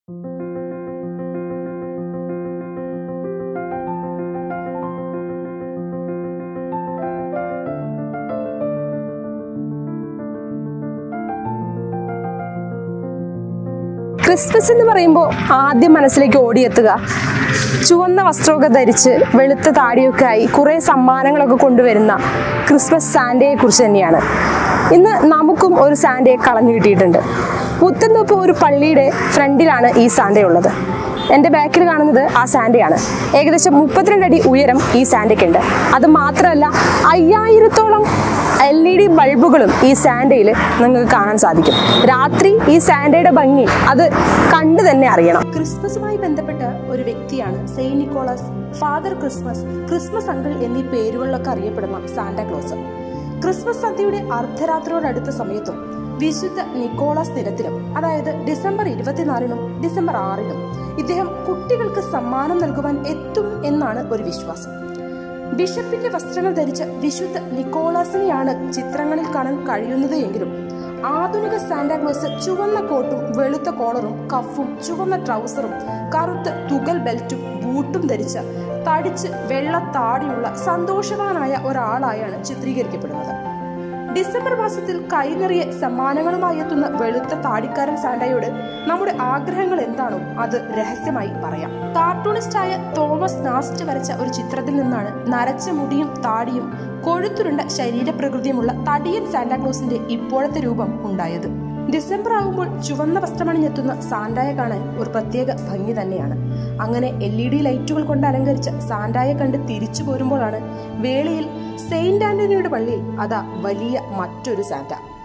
Christmas എന്ന് പറയുമ്പോൾ ആദ്യം മനസ്സിലേക്ക് ഓടിയെത്തുക ചുവന്ന വസ്ത്രമൊക്കെ ധരിച്ച് വെളുത്ത താടിയൊക്കെ ആയി കുറേ സമ്മാനങ്ങളൊക്കെ കൊണ്ടുവരുന്ന ക്രിസ്മസ് സാൻഡയെ കുറിച്ച് തന്നെയാണ് ഇന്ന് നമുക്കും ഒരു സാൻഡയെ കളഞ്ഞു കിട്ടിയിട്ടുണ്ട് പുത്തൻതൊപ്പ് ഒരു പള്ളിയുടെ ഫ്രണ്ടിലാണ് ഈ സാൻഡ ഉള്ളത് എൻ്റെ ബാക്കിൽ കാണുന്നത് ആ സാൻഡയാണ് ഏകദേശം മുപ്പത്തിരണ്ട് അടി ഉയരം ഈ സാൻഡയ്ക്കുണ്ട് അത് മാത്രമല്ല അയ്യായിരത്തോളം എൽ ഇ ഡി ബൾബുകളും ഈ സാൻഡയിൽ നിങ്ങൾക്ക് കാണാൻ സാധിക്കും രാത്രി ഈ സാൻഡയുടെ ഭംഗി അത് കണ്ടു തന്നെ അറിയണം ക്രിസ്മസുമായി ബന്ധപ്പെട്ട ഒരു വ്യക്തിയാണ് Saint Nicholas Father Christmas Christmas uncle എന്നീ പേരുകളിലൊക്കെ അറിയപ്പെടുന്ന സാന്റാക്ലോസ് ക്രിസ്മസ് സന്ധ്യയുടെ അർദ്ധരാത്രിയോടടുത്ത സമയത്തും വിശുദ്ധ നിക്കോളാസ് ദിനത്തിലും അതായത് ഡിസംബർ ഇരുപത്തിനാലിനും ഡിസംബർ ആറിനും ഇദ്ദേഹം കുട്ടികൾക്ക് സമ്മാനം നൽകുവാൻ എത്തും എന്നാണ് ഒരു വിശ്വാസം ബിഷപ്പിന്റെ വസ്ത്രങ്ങൾ ധരിച്ച വിശുദ്ധ നിക്കോളാസിനെയാണ് ചിത്രങ്ങളിൽ കാണാൻ കഴിയുന്നത് എങ്കിലും ആധുനിക സാന്റാക്ലോസ് ചുവന്ന കോട്ടും വെളുത്ത കോളറും കഫും ചുവന്ന ട്രൗസറും കറുത്ത തുകൽ ബെൽറ്റും ബൂട്ടും ധരിച്ച തടിച്ച് വെള്ള താടിയുള്ള സന്തോഷവാനായ ഒരാളായാണ് ചിത്രീകരിക്കപ്പെടുന്നത് ഡിസംബർ മാസത്തിൽ കൈനിറിയ സമ്മാനങ്ങളുമായി എത്തുന്ന വെളുത്ത താടിക്കാരൻ സാന്റയോട് നമ്മുടെ ആഗ്രഹങ്ങൾ എന്താണോ അത് രഹസ്യമായി പറയാം കാർട്ടൂണിസ്റ്റായ തോമസ് നാസ്റ്റ് വരച്ച ഒരു ചിത്രത്തിൽ നിന്നാണ് നരച്ച മുടിയും താടിയും കൊഴുത്തുരുണ്ട ശരീരപ്രകൃതിയുമുള്ള തടിയൻ സാന്റാക്ലോസിന്റെ ഇപ്പോഴത്തെ രൂപം ഉണ്ടായത് ഡിസംബർ ആകുമ്പോൾ ചുവന്ന വസ്ത്രമണിഞ്ഞെത്തുന്ന സാന്റായെ കാണാൻ ഒരു പ്രത്യേക ഭംഗി തന്നെയാണ് അങ്ങനെ എൽ ഇ ഡി ലൈറ്റുകൾ കൊണ്ട് അലങ്കരിച്ച സാന്റായെ കണ്ട് തിരിച്ചു പോരുമ്പോഴാണ് വേളയിൽ സെയിന്റ് ആന്റണിയുടെ പള്ളിയിൽ അതാ വലിയ മറ്റൊരു സാന്റ